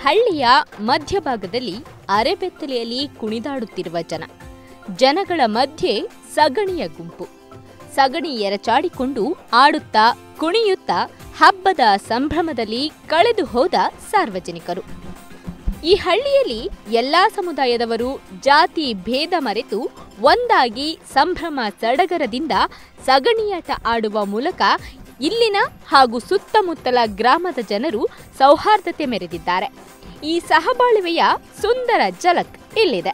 ಹಳ್ಳಿಯ ಮಧ್ಯಭಾಗದಲ್ಲಿ ಅರೆಬೆತ್ತಲೆಯಲ್ಲಿ ಕುಣಿದಾಡುತ್ತಿರುವ ಜನ ಜನಗಳ ಮಧ್ಯೆ ಸಗಣಿಯ ಗುಂಪು ಸಗಣಿ ಎರಚಾಡಿಕೊಂಡು ಆಡುತ್ತಾ ಕುಣಿಯುತ್ತಾ ಹಬ್ಬದ ಸಂಭ್ರಮದಲ್ಲಿ ಕಳೆದು ಹೋದ ಸಾರ್ವಜನಿಕರು ಈ ಹಳ್ಳಿಯಲ್ಲಿ ಎಲ್ಲಾ ಸಮುದಾಯದವರು ಜಾತಿ ಭೇದ ಮರೆತು ಒಂದಾಗಿ ಸಂಭ್ರಮ ಸಡಗರದಿಂದ ಸಗಣಿಯಾಟ ಆಡುವ ಮೂಲಕ ಇಲ್ಲಿನ ಹಾಗೂ ಸುತ್ತಮುತ್ತಲ ಗ್ರಾಮದ ಜನರು ಸೌಹಾರ್ದತೆ ಮೆರೆದಿದ್ದಾರೆ ಈ ಸಹಬಾಳ್ವೆಯ ಸುಂದರ ಝಲಕ್ ಇಲ್ಲಿದೆ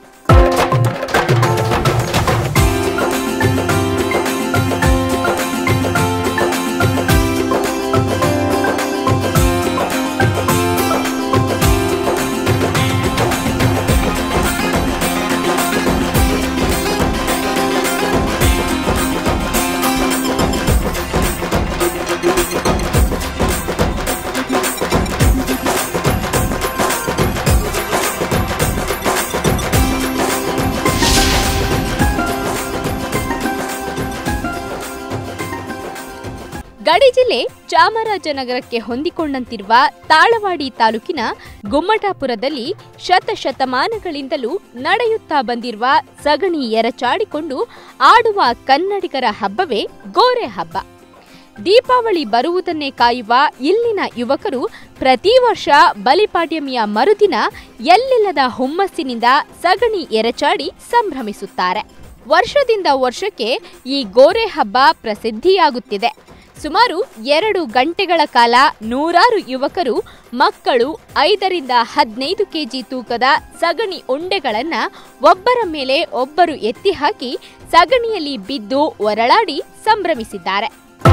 ಗಡಿ ಜಿಲ್ಲೆ ಚಾಮರಾಜನಗರಕ್ಕೆ ಹೊಂದಿಕೊಂಡಂತಿರುವ ತಾಳವಾಡಿ ತಾಲೂಕಿನ ಗುಮ್ಮಟಾಪುರದಲ್ಲಿ ಶತಶತಮಾನಗಳಿಂದಲೂ ನಡೆಯುತ್ತಾ ಬಂದಿರುವ ಸಗಣಿ ಎರಚಾಡಿಕೊಂಡು ಆಡುವ ಕನ್ನಡಿಗರ ಹಬ್ಬವೇ ಗೋರೆ ಹಬ್ಬ ದೀಪಾವಳಿ ಬರುವುದನ್ನೇ ಕಾಯುವ ಇಲ್ಲಿನ ಯುವಕರು ಪ್ರತಿ ವರ್ಷ ಬಲಿಪಾಡ್ಯಮಿಯ ಮರುದಿನ ಎಲ್ಲಿಲ್ಲದ ಹುಮ್ಮಸ್ಸಿನಿಂದ ಸಗಣಿ ಎರಚಾಡಿ ಸಂಭ್ರಮಿಸುತ್ತಾರೆ ವರ್ಷದಿಂದ ವರ್ಷಕ್ಕೆ ಈ ಗೋರೆ ಹಬ್ಬ ಪ್ರಸಿದ್ಧಿಯಾಗುತ್ತಿದೆ ಸುಮಾರು ಎರಡು ಗಂಟೆಗಳ ಕಾಲ ನೂರಾರು ಯುವಕರು ಮಕ್ಕಳು ಐದರಿಂದ ಹದಿನೈದು ಕೆಜಿ ತೂಕದ ಸಗಣಿ ಉಂಡೆಗಳನ್ನ ಒಬ್ಬರ ಮೇಲೆ ಒಬ್ಬರು ಎತ್ತಿ ಹಾಕಿ ಸಗಣಿಯಲ್ಲಿ ಬಿದ್ದು ಒರಳಾಡಿ ಸಂಭ್ರಮಿಸಿದ್ದಾರೆ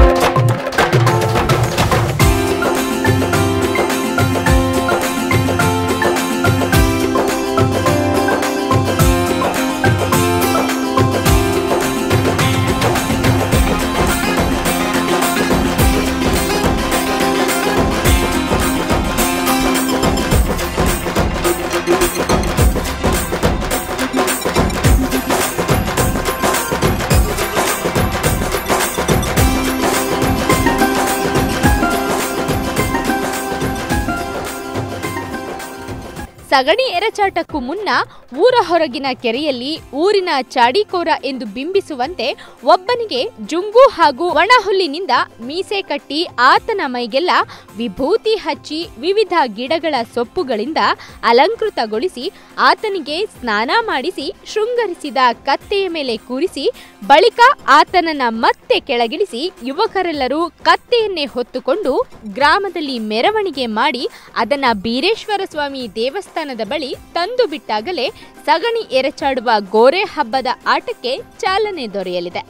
ಸಗಣಿ ಎರಚಾಟಕ್ಕೂ ಮುನ್ನ ಊರ ಹೊರಗಿನ ಕೆರೆಯಲ್ಲಿ ಊರಿನ ಚಾಡಿಕೋರ ಎಂದು ಬಿಂಬಿಸುವಂತೆ ಒಬ್ಬನಿಗೆ ಜುಂಗು ಹಾಗೂ ಒಣಹುಲ್ಲಿನಿಂದ ಮೀಸೆ ಕಟ್ಟಿ ಆತನ ಮೈಗೆಲ್ಲ ವಿಭೂತಿ ಹಚ್ಚಿ ವಿವಿಧ ಗಿಡಗಳ ಸೊಪ್ಪುಗಳಿಂದ ಅಲಂಕೃತಗೊಳಿಸಿ ಆತನಿಗೆ ಸ್ನಾನ ಮಾಡಿಸಿ ಶೃಂಗರಿಸಿದ ಕತ್ತೆಯ ಮೇಲೆ ಕೂರಿಸಿ ಬಳಿಕ ಆತನನ್ನ ಮತ್ತೆ ಕೆಳಗಿಳಿಸಿ ಯುವಕರೆಲ್ಲರೂ ಕತ್ತೆಯನ್ನೇ ಹೊತ್ತುಕೊಂಡು ಗ್ರಾಮದಲ್ಲಿ ಮೆರವಣಿಗೆ ಮಾಡಿ ಅದನ್ನ ಬೀರೇಶ್ವರ ಸ್ವಾಮಿ ದೇವಸ್ಥಾನದ ಬಳಿ ತಂದು ಬಿಟ್ಟಾಗಲೇ ಸಗಣಿ ಎರಚಾಡುವ ಗೋರೆ ಹಬ್ಬದ ಆಟಕ್ಕೆ ಚಾಲನೆ ದೊರೆಯಲಿದೆ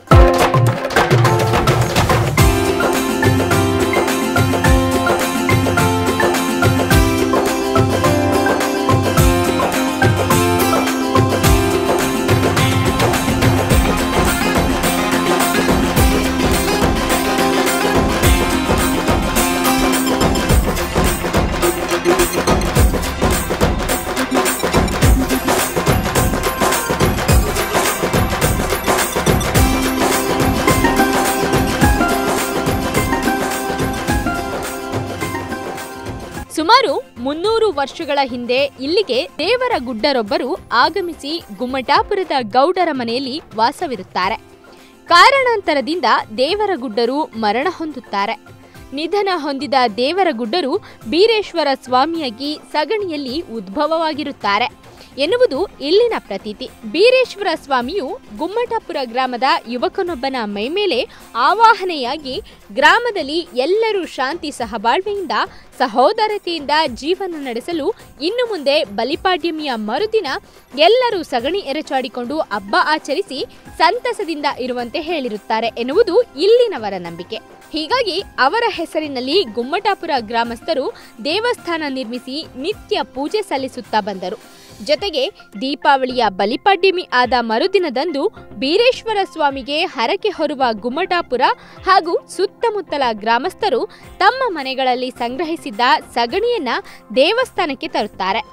ಸುಮಾರು ಮುನ್ನೂರು ವರ್ಷಗಳ ಹಿಂದೆ ಇಲ್ಲಿಗೆ ದೇವರ ಗುಡ್ಡರೊಬ್ಬರು ಆಗಮಿಸಿ ಗುಮ್ಮಟಾಪುರದ ಗೌಡರ ಮನೆಯಲ್ಲಿ ವಾಸವಿರುತ್ತಾರೆ ಕಾರಣಾಂತರದಿಂದ ದೇವರ ಗುಡ್ಡರು ಮರಣ ಹೊಂದುತ್ತಾರೆ ನಿಧನ ಹೊಂದಿದ ದೇವರ ಗುಡ್ಡರು ಬೀರೇಶ್ವರ ಸ್ವಾಮಿಯಾಗಿ ಸಗಣಿಯಲ್ಲಿ ಉದ್ಭವವಾಗಿರುತ್ತಾರೆ ಎನ್ನುವುದು ಇಲ್ಲಿನ ಪ್ರತೀತಿ ಬೀರೇಶ್ವರ ಸ್ವಾಮಿಯು ಗುಮ್ಮಟಾಪುರ ಗ್ರಾಮದ ಯುವಕನೊಬ್ಬನ ಮೈಮೇಲೆ ಆವಾಹನೆಯಾಗಿ ಗ್ರಾಮದಲ್ಲಿ ಎಲ್ಲರೂ ಶಾಂತಿ ಸಹಬಾಳ್ವೆಯಿಂದ ಸಹೋದರತೆಯಿಂದ ಜೀವನ ನಡೆಸಲು ಇನ್ನು ಮುಂದೆ ಬಲಿಪಾಡ್ಯಮಿಯ ಮರುದಿನ ಎಲ್ಲರೂ ಸಗಣಿ ಎರಚಾಡಿಕೊಂಡು ಹಬ್ಬ ಆಚರಿಸಿ ಸಂತಸದಿಂದ ಇರುವಂತೆ ಹೇಳಿರುತ್ತಾರೆ ಎನ್ನುವುದು ಇಲ್ಲಿನವರ ನಂಬಿಕೆ ಹೀಗಾಗಿ ಅವರ ಹೆಸರಿನಲ್ಲಿ ಗುಮ್ಮಟಾಪುರ ಗ್ರಾಮಸ್ಥರು ದೇವಸ್ಥಾನ ನಿರ್ಮಿಸಿ ನಿತ್ಯ ಪೂಜೆ ಸಲ್ಲಿಸುತ್ತಾ ಬಂದರು ಜೊತೆಗೆ ದೀಪಾವಳಿಯ ಬಲಿಪಾಡ್ಯಮಿ ಆದ ಮರುದಿನದಂದು ಬೀರೇಶ್ವರ ಸ್ವಾಮಿಗೆ ಹರಕೆ ಹೊರುವ ಗುಮ್ಮಟಾಪುರ ಹಾಗೂ ಸುತ್ತಮುತ್ತಲ ಗ್ರಾಮಸ್ಥರು ತಮ್ಮ ಮನೆಗಳಲ್ಲಿ ಸಂಗ್ರಹಿಸಿದ್ದ ಸಗಣಿಯನ್ನ ದೇವಸ್ಥಾನಕ್ಕೆ ತರುತ್ತಾರೆ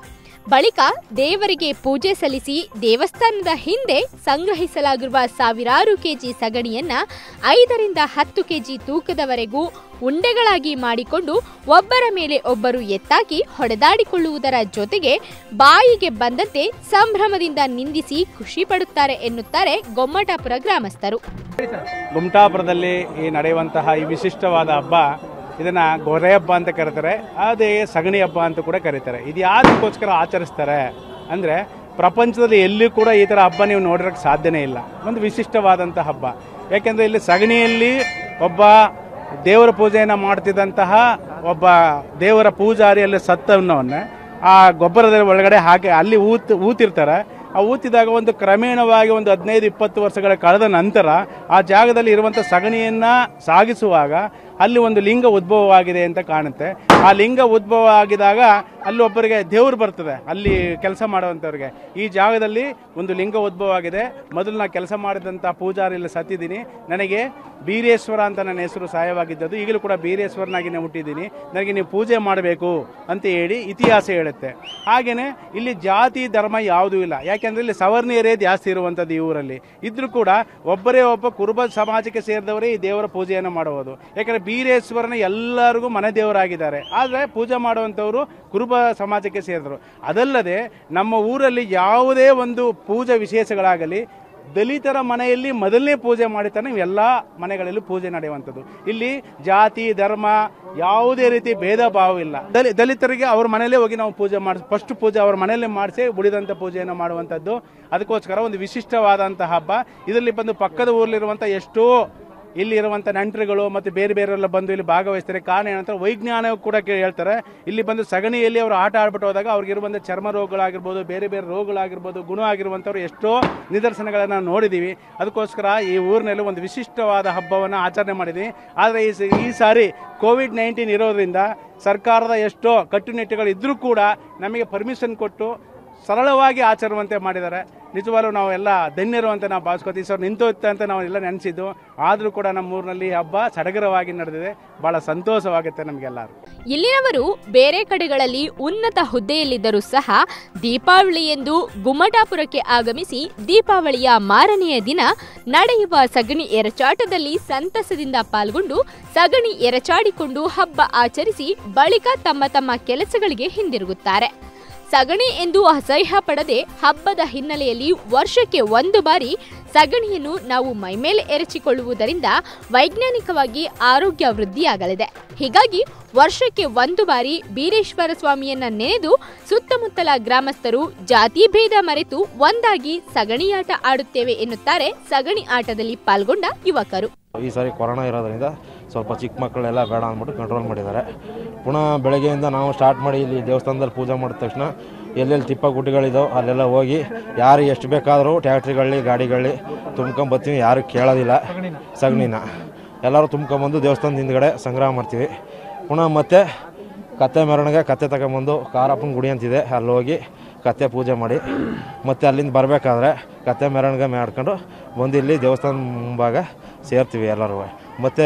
ಬಳಿಕ ದೇವರಿಗೆ ಪೂಜೆ ಸಲ್ಲಿಸಿ ದೇವಸ್ಥಾನದ ಹಿಂದೆ ಸಂಗ್ರಹಿಸಲಾಗಿರುವ ಸಾವಿರಾರು ಕೆಜಿ ಸಗಣಿಯನ್ನ ಐದರಿಂದ ಹತ್ತು ಕೆಜಿ ತೂಕದವರೆಗೂ ಉಂಡೆಗಳಾಗಿ ಮಾಡಿಕೊಂಡು ಒಬ್ಬರ ಮೇಲೆ ಒಬ್ಬರು ಎತ್ತಾಕಿ ಹೊಡೆದಾಡಿಕೊಳ್ಳುವುದರ ಜೊತೆಗೆ ಬಾಯಿಗೆ ಬಂದಂತೆ ಸಂಭ್ರಮದಿಂದ ನಿಂದಿಸಿ ಖುಷಿ ಪಡುತ್ತಾರೆ ಎನ್ನುತ್ತಾರೆ ಗೊಮ್ಮಟಾಪುರ ಗ್ರಾಮಸ್ಥರು ಗುಮ್ಟಾಪುರದಲ್ಲಿ ಈ ನಡೆಯುವಂತಹ ಈ ವಿಶಿಷ್ಟವಾದ ಹಬ್ಬ ಇದನ್ನ ಗೊರೆ ಹಬ್ಬ ಅಂತ ಕರೀತಾರೆ ಅದೇ ಸಗಣಿ ಹಬ್ಬ ಅಂತ ಕೂಡ ಕರೀತಾರೆ ಇದು ಯಾವ್ದಕ್ಕೋಸ್ಕರ ಆಚರಿಸ್ತಾರೆ ಅಂದ್ರೆ ಪ್ರಪಂಚದಲ್ಲಿ ಎಲ್ಲಿಯೂ ಕೂಡ ಈ ಥರ ಹಬ್ಬ ನೀವು ನೋಡಿರೋಕ್ಕೆ ಸಾಧ್ಯನೇ ಇಲ್ಲ ಒಂದು ವಿಶಿಷ್ಟವಾದಂಥ ಹಬ್ಬ ಯಾಕೆಂದ್ರೆ ಇಲ್ಲಿ ಸಗಣಿಯಲ್ಲಿ ಒಬ್ಬ ದೇವರ ಪೂಜೆಯನ್ನು ಮಾಡ್ತಿದ್ದಂತಹ ಒಬ್ಬ ದೇವರ ಪೂಜಾರಿಯಲ್ಲಿ ಸತ್ತವನ್ನ ಆ ಗೊಬ್ಬರದ ಒಳಗಡೆ ಹಾಕಿ ಅಲ್ಲಿ ಊತ್ ಊತಿರ್ತಾರೆ ಆ ಊತಿದಾಗ ಒಂದು ಕ್ರಮೇಣವಾಗಿ ಒಂದು ಹದಿನೈದು ಇಪ್ಪತ್ತು ವರ್ಷಗಳ ಕಳೆದ ನಂತರ ಆ ಜಾಗದಲ್ಲಿ ಇರುವಂಥ ಸಗಣಿಯನ್ನು ಸಾಗಿಸುವಾಗ ಅಲ್ಲಿ ಒಂದು ಲಿಂಗ ಉದ್ಭವವಾಗಿದೆ ಅಂತ ಕಾಣುತ್ತೆ ಆ ಲಿಂಗ ಉದ್ಭವ ಆಗಿದಾಗ ಅಲ್ಲಿ ಒಬ್ಬರಿಗೆ ದೇವರು ಬರ್ತದೆ ಅಲ್ಲಿ ಕೆಲಸ ಮಾಡುವಂಥವ್ರಿಗೆ ಈ ಜಾಗದಲ್ಲಿ ಒಂದು ಲಿಂಗ ಉದ್ಭವ ಆಗಿದೆ ಮೊದಲು ನಾನು ಕೆಲಸ ಮಾಡಿದಂಥ ಪೂಜಾರಿ ಇಲ್ಲಿ ಸತ್ತಿದ್ದೀನಿ ನನಗೆ ಬೀರೇಶ್ವರ ಅಂತ ನನ್ನ ಹೆಸರು ಸಹಾಯವಾಗಿದ್ದದ್ದು ಈಗಲೂ ಕೂಡ ಬೀರೇಶ್ವರನಾಗಿ ನಾನು ಹುಟ್ಟಿದ್ದೀನಿ ನನಗೆ ನೀವು ಪೂಜೆ ಮಾಡಬೇಕು ಅಂತ ಹೇಳಿ ಇತಿಹಾಸ ಹೇಳುತ್ತೆ ಹಾಗೆಯೇ ಇಲ್ಲಿ ಜಾತಿ ಧರ್ಮ ಯಾವುದೂ ಇಲ್ಲ ಯಾಕೆಂದ್ರೆ ಇಲ್ಲಿ ಸವರ್ಣೀಯರೇ ಜಾಸ್ತಿ ಇರುವಂಥದ್ದು ಈ ಊರಲ್ಲಿ ಇದ್ರೂ ಕೂಡ ಒಬ್ಬರೇ ಒಬ್ಬ ಕುರುಬ ಸಮಾಜಕ್ಕೆ ಸೇರಿದವರೇ ಈ ದೇವರ ಪೂಜೆಯನ್ನು ಮಾಡುವುದು ಯಾಕಂದ್ರೆ ಬೀರೇಶ್ವರನ ಎಲ್ಲರಿಗೂ ಮನೆ ದೇವರಾಗಿದ್ದಾರೆ ಆದರೆ ಪೂಜೆ ಮಾಡುವಂಥವರು ಕುರುಬ ಸಮಾಜಕ್ಕೆ ಸೇರಿದರು ಅದಲ್ಲದೆ ನಮ್ಮ ಊರಲ್ಲಿ ಯಾವುದೇ ಒಂದು ಪೂಜೆ ವಿಶೇಷಗಳಾಗಲಿ ದಲಿತರ ಮನೆಯಲ್ಲಿ ಮೊದಲನೇ ಪೂಜೆ ಮಾಡಿತಾನೆ ಎಲ್ಲ ಮನೆಗಳಲ್ಲೂ ಪೂಜೆ ನಡೆಯುವಂಥದ್ದು ಇಲ್ಲಿ ಜಾತಿ ಧರ್ಮ ಯಾವುದೇ ರೀತಿ ಭೇದ ಭಾವ ಇಲ್ಲ ದಲಿ ದಲಿತರಿಗೆ ಅವ್ರ ಮನೆಯಲ್ಲೇ ಹೋಗಿ ನಾವು ಪೂಜೆ ಮಾಡಿ ಫಸ್ಟ್ ಪೂಜೆ ಅವ್ರ ಮನೆಯಲ್ಲೇ ಮಾಡಿಸಿ ಉಳಿದಂಥ ಪೂಜೆಯನ್ನು ಮಾಡುವಂಥದ್ದು ಅದಕ್ಕೋಸ್ಕರ ಒಂದು ವಿಶಿಷ್ಟವಾದಂಥ ಹಬ್ಬ ಇದರಲ್ಲಿ ಬಂದು ಪಕ್ಕದ ಊರಲ್ಲಿರುವಂಥ ಎಷ್ಟೋ ಇಲ್ಲಿ ಇರುವಂಥ ನೆಂಟರುಗಳು ಮತ್ತು ಬೇರೆ ಬೇರೆಲ್ಲ ಬಂದು ಇಲ್ಲಿ ಭಾಗವಹಿಸ್ತಾರೆ ಕಾರಣ ಏನಂತ ವೈಜ್ಞಾನ ಕೂಡ ಕೇ- ಹೇಳ್ತಾರೆ ಇಲ್ಲಿ ಬಂದು ಸಗಣಿಯಲ್ಲಿ ಅವರು ಆಟ ಆಡ್ಬಿಟ್ಟು ಹೋದಾಗ ಅವ್ರಿಗೆ ಇರುವಂಥ ಚರ್ಮ ರೋಗಗಳಾಗಿರ್ಬೋದು ಬೇರೆ ಬೇರೆ ರೋಗಗಳಾಗಿರ್ಬೋದು ಗುಣ ಆಗಿರುವಂಥವ್ರು ಎಷ್ಟೋ ನಿದರ್ಶನಗಳನ್ನು ನೋಡಿದ್ದೀವಿ ಅದಕ್ಕೋಸ್ಕರ ಈ ಊರಿನಲ್ಲಿ ಒಂದು ವಿಶಿಷ್ಟವಾದ ಹಬ್ಬವನ್ನು ಆಚರಣೆ ಮಾಡಿದ್ದೀವಿ ಆದರೆ ಈ ಸ- ಈ ಸಾರಿ ಕೋವಿಡ್ ನೈನ್ಟೀನ್ ಇರೋದ್ರಿಂದ ಸರ್ಕಾರದ ಎಷ್ಟೋ ಕಟ್ಟುನಿಟ್ಟುಗಳು ಇದ್ದರೂ ಕೂಡ ನಮಗೆ ಪರ್ಮಿಷನ್ ಕೊಟ್ಟು ಸರಳವಾಗಿ ಆಚರುವಂತೆ ಮಾಡಿದ್ದಾರೆ ನಿಜವಾಗ್ಲೂ ನಾವು ಎಲ್ಲ ಧನ್ಯರು ಅಂತ ನಾವು ಭಾವಿಸ್ಕೊತೀವಿ ಸರ್ ನಿಂತೋಯ್ತು ಅಂತ ನಾವು ಎಲ್ಲ ನೆನೆಸಿದ್ದು ಆದರೂ ಕೂಡ ನಮ್ಮ ಊರಿನಲ್ಲಿ ಹಬ್ಬ ಸಡಗರವಾಗಿ ನಡೆದಿದೆ ಭಾಳ ಸಂತೋಷವಾಗುತ್ತೆ ನಮಗೆಲ್ಲರೂ ಇಲ್ಲಿನವರು ಬೇರೆ ಕಡೆಗಳಲ್ಲಿ ಉನ್ನತ ಹುದ್ದೆಯಲ್ಲಿದ್ದರೂ ಸಹ ದೀಪಾವಳಿ ಎಂದು ಗುಮ್ಮಟಾಪುರಕ್ಕೆ ಆಗಮಿಸಿ ದೀಪಾವಳಿಯ ಮಾರನೆಯ ದಿನ ನಡೆಯುವ ಸಗಣಿ ಎರಚಾಟದಲ್ಲಿ ಸಂತಸದಿಂದ ಪಾಲ್ಗೊಂಡು ಸಗಣಿ ಎರಚಾಡಿಕೊಂಡು ಹಬ್ಬ ಆಚರಿಸಿ ಬಳಿಕ ತಮ್ಮ ತಮ್ಮ ಕೆಲಸಗಳಿಗೆ ಹಿಂದಿರುಗುತ್ತಾರೆ ಸಗಣಿ ಎಂದು ಅಸಹ್ಯ ಪಡದೆ ಹಬ್ಬದ ಹಿನ್ನೆಲೆಯಲ್ಲಿ ವರ್ಷಕ್ಕೆ ಒಂದು ಬಾರಿ ಸಗಣಿಯನ್ನು ನಾವು ಮೈಮೇಲೆ ಎರಚಿಕೊಳ್ಳುವುದರಿಂದ ವೈಜ್ಞಾನಿಕವಾಗಿ ಆರೋಗ್ಯ ವೃದ್ಧಿಯಾಗಲಿದೆ ಹೀಗಾಗಿ ವರ್ಷಕ್ಕೆ ಒಂದು ಬಾರಿ ಬೀರೇಶ್ವರ ಸ್ವಾಮಿಯನ್ನ ನೆನೆದು ಸುತ್ತಮುತ್ತಲ ಗ್ರಾಮಸ್ಥರು ಜಾತಿ ಭೇದ ಮರೆತು ಒಂದಾಗಿ ಸಗಣಿಯಾಟ ಆಡುತ್ತೇವೆ ಎನ್ನುತ್ತಾರೆ ಸಗಣಿ ಆಟದಲ್ಲಿ ಪಾಲ್ಗೊಂಡ ಯುವಕರು ಈ ಸಾರಿ ಕೊರೋನಾ ಇರೋದ್ರಿಂದ ಸ್ವಲ್ಪ ಚಿಕ್ಕ ಮಕ್ಕಳೆಲ್ಲ ಬೇಡ ಅಂದ್ಬಿಟ್ಟು ಕಂಟ್ರೋಲ್ ಮಾಡಿದ್ದಾರೆ ಪುನಃ ಬೆಳಗ್ಗೆಯಿಂದ ನಾವು ಸ್ಟಾರ್ಟ್ ಮಾಡಿ ಇಲ್ಲಿ ದೇವಸ್ಥಾನದಲ್ಲಿ ಪೂಜೆ ಮಾಡಿದ ತಕ್ಷಣ ಎಲ್ಲೆಲ್ಲಿ ತಿಪ್ಪ ಗುಡ್ಡಿಗಳಿದಾವೆ ಅಲ್ಲೆಲ್ಲ ಹೋಗಿ ಯಾರು ಎಷ್ಟು ಬೇಕಾದರೂ ಟ್ಯಾಕ್ಟ್ರಿಗಳಲ್ಲಿ ಗಾಡಿಗಳಲ್ಲಿ ತುಂಬ್ಕೊಂಬರ್ತೀವಿ ಯಾರು ಕೇಳೋದಿಲ್ಲ ಸಗಣಿನ ಎಲ್ಲರೂ ತುಂಬ್ಕೊಂಬಂದು ದೇವಸ್ಥಾನದ ಹಿಂದ್ಗಡೆ ಸಂಗ್ರಹ ಮಾಡ್ತೀವಿ ಪುನಃ ಮತ್ತೆ ಕತ್ತೆ ಮೆರವಣಿಗೆ ಕತ್ತೆ ತಗೊಂಬಂದು ಕಾರಪ್ಪನ ಗುಡಿ ಅಂತಿದೆ ಅಲ್ಲಿ ಹೋಗಿ ಕತ್ತೆ ಪೂಜೆ ಮಾಡಿ ಮತ್ತೆ ಅಲ್ಲಿಂದ ಬರಬೇಕಾದ್ರೆ ಕತ್ತೆ ಮೆರವಣಿಗೆ ಮಾಡ್ಕೊಂಡು ಬಂದು ಇಲ್ಲಿ ದೇವಸ್ಥಾನ ಮುಂಭಾಗ ಸೇರ್ತೀವಿ ಎಲ್ಲರೂ ಮತ್ತು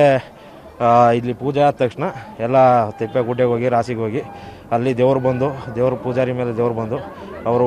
ಇಲ್ಲಿ ಪೂಜೆ ಆದ ತಕ್ಷಣ ಎಲ್ಲ ತಿಪ್ಪೆ ಗುಡ್ಡೆಗೆ ಹೋಗಿ ರಾಸಿಗೆ ಹೋಗಿ ಅಲ್ಲಿ ದೇವ್ರು ಬಂದು ದೇವ್ರ ಪೂಜಾರಿ ಮೇಲೆ ದೇವ್ರು ಬಂದು ಅವರು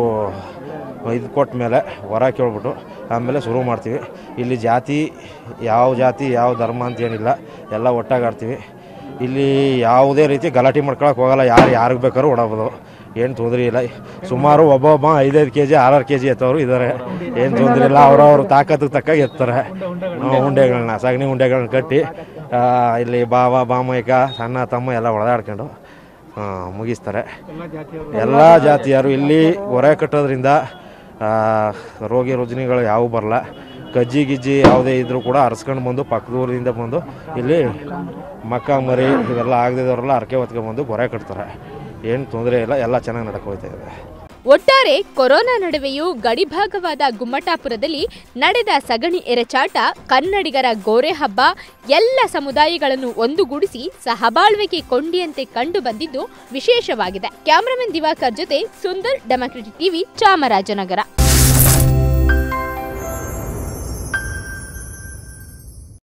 ಇದು ಕೊಟ್ಟ ಮೇಲೆ ವರ ಕೇಳ್ಬಿಟ್ಟು ಆಮೇಲೆ ಶುರು ಮಾಡ್ತೀವಿ ಇಲ್ಲಿ ಜಾತಿ ಯಾವ ಜಾತಿ ಯಾವ ಧರ್ಮ ಅಂತ ಏನಿಲ್ಲ ಎಲ್ಲ ಒಟ್ಟಾಗಿ ಆಡ್ತೀವಿ ಇಲ್ಲಿ ಯಾವುದೇ ರೀತಿ ಗಲಾಟೆ ಮಾಡ್ಕೊಳಕ್ಕೆ ಹೋಗಲ್ಲ ಯಾರು ಯಾರಿಗೆ ಬೇಕಾದ್ರೂ ಓಡಾಬೋದು ಏನು ತೊಂದರೆ ಇಲ್ಲ ಸುಮಾರು ಒಬ್ಬೊಬ್ಬ ಐದೈದು ಕೆ ಜಿ ಆರಾರು ಕೆ ಜಿ ಎತ್ತವರು ಇದ್ದಾರೆ ಏನು ತೊಂದರೆ ಇಲ್ಲ ಅವ್ರವ್ರ ತಾಕತ್ತು ತಕ್ಕಾಗಿ ಎತ್ತಾರೆ ಆ, ಉಂಡೆಗಳನ್ನ ಸಗಣಿ ಉಂಡೆಗಳನ್ನ ಕಟ್ಟಿ ಆ, ಇಲ್ಲಿ ಬಾವ ಬಾಮೈಕ ಸಣ್ಣ ತಮ್ಮ ಎಲ್ಲ ಹೊಡೆದಾಡ್ಕೊಂಡು ಆ, ಮುಗಿಸ್ತಾರೆ ಎಲ್ಲ ಜಾತಿಯರು ಇಲ್ಲಿ ಹೊರೆ ಕಟ್ಟೋದ್ರಿಂದ ಆ, ರೋಗಿ ರುಜಿನಿಗಳು ಯಾವ ಬರಲ್ಲ ಕಜ್ಜಿ ಗಿಜ್ಜಿ ಯಾವುದೇ ಇದ್ರೂ ಕೂಡ ಹರ್ಸ್ಕೊಂಡು ಬಂದು ಪಕ್ಕದ ಊರಿಂದ ಬಂದು ಇಲ್ಲಿ ಮಕ್ಕ ಮರಿ ಇವೆಲ್ಲ ಆಗದಿದ್ದವರೆಲ್ಲ ಹರಕೆ ಹೊತ್ಕೊಂಡ್ಬಂದು ಹೊರೆ ಕಟ್ತಾರೆ ಏನು ತೊಂದರೆ ಇಲ್ಲ ಎಲ್ಲ ಚೆನ್ನಾಗಿ ನಡ್ಕೋಯ್ತಾ ಇದೆ ಒಟ್ಟಾರೆ ಕೊರೋನಾ ನಡುವೆಯೂ ಗಡಿಭಾಗವಾದ ಗುಮ್ಮಟಾಪುರದಲ್ಲಿ ನಡೆದ ಸಗಣಿ ಎರಚಾಟ ಕನ್ನಡಿಗರ ಗೋರೆ ಹಬ್ಬ ಎಲ್ಲ ಸಮುದಾಯಗಳನ್ನು ಒಂದುಗೂಡಿಸಿ ಸಹಬಾಳ್ವೆಗೆ ಕೊಂಡಿಯಂತೆ ಕಂಡು ಬಂದಿದ್ದು ವಿಶೇಷವಾಗಿದೆ ಕ್ಯಾಮರಾಮನ್ ದಿವಾಕರ್ ಜೊತೆ ಸುಂದರ್ ಡೆಮಾಕ್ರೆಟಿಕ್ ಟಿವಿ ಚಾಮರಾಜನಗರ